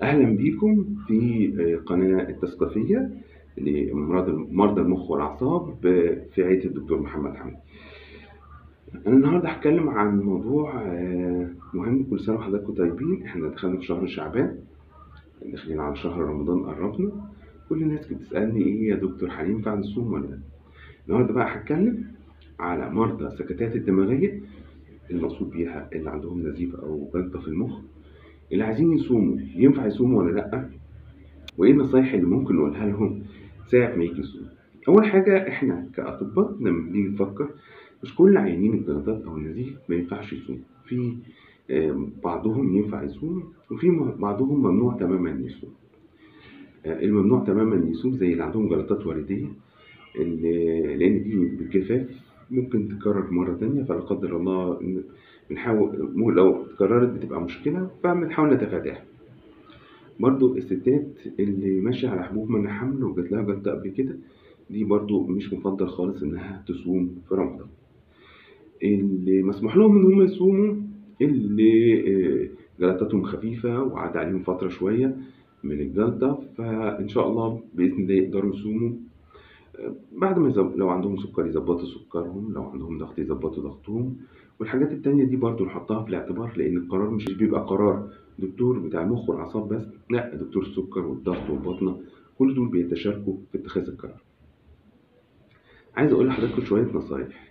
أهلا بيكم في قناة التثقيفية لمرضى مرضى المخ والأعصاب في عيادة الدكتور محمد حمدي. أنا النهاردة هتكلم عن موضوع مهم كل سنة وحضراتكم طيبين، إحنا دخلنا في شهر شعبان داخلين على شهر رمضان قربنا، كل الناس كانت بتسألني إيه يا دكتور هينفع نصوم ولا لأ؟ النهاردة بقى هتكلم على مرضى السكتات الدماغية المقصود بيها اللي عندهم نزيف أو جلطة في المخ اللي عايزين يصوموا ينفع يصوموا ولا لأ؟ وإيه النصايح اللي ممكن نقولها لهم ساعة ما يجي يصوم؟ أول حاجة إحنا كأطباء لما بنيجي نفكر مش كل عيانين الجلطات أو النزيف ما ينفعش يصوم، في بعضهم ينفع يصوم وفي بعضهم ممنوع تماما يصوم. الممنوع تماما يصوم زي اللي عندهم جلطات والدية اللي لأن دي بالجفاف ممكن تتكرر مرة تانية فلا قدر الله بنحاول لو اتكررت بتبقى مشكلة فبنحاول نتفاداها. برضو الستات اللي ماشية على حبوب منع حمل وجات لها جلطة قبل كده دي برضو مش مفضل خالص إنها تصوم في رمضان. اللي مسموح لهم إن هم يصوموا اللي جلطتهم خفيفة وعدى عليهم فترة شوية من الجلطة فإن شاء الله بإذن الله يقدروا يصوموا بعد ما يزب... لو عندهم سكر يظبطوا سكرهم لو عندهم ضغط يظبطوا ضغطهم والحاجات التانية دي برضو نحطها في الاعتبار لأن القرار مش بيبقى قرار دكتور بتاع المخ والأعصاب بس لا دكتور السكر والضغط والبطنة كل دول بيتشاركوا في اتخاذ القرار عايز أقول لحضراتكم شوية نصايح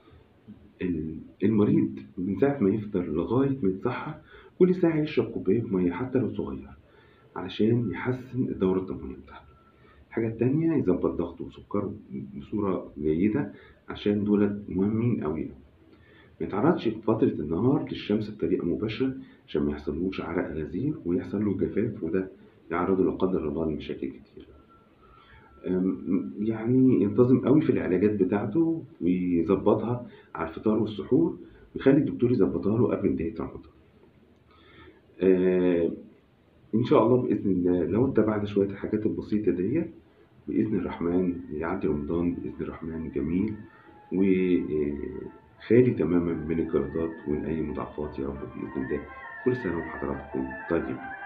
المريض من ساعة ما يفطر لغاية ما يتصحى كل ساعة يشرب كوباية مية حتى لو صغير علشان يحسن الدورة الدموية بتاعته الحاجة التانية يظبط ضغطه وسكره بصورة جيدة عشان دولت مهمين أوي ما يتعرضش في فترة النهار للشمس بطريقة مباشرة عشان ما يحصلوش عرق غزير ويحصل له جفاف وده يعرضه لا قدر الله لمشاكل كتير يعني ينتظم قوي في العلاجات بتاعته ويظبطها على الفطار والسحور ويخلي الدكتور يظبطها له قبل بداية رمضان ان شاء الله باذن الله لو اتبعنا شويه الحاجات البسيطه ديت باذن الرحمن يعدي رمضان باذن الرحمن جميل وخالي تماما من الجلطات ومن اي مضاعفات يا رب باذن الله كل سنه وحضراتكم طيبين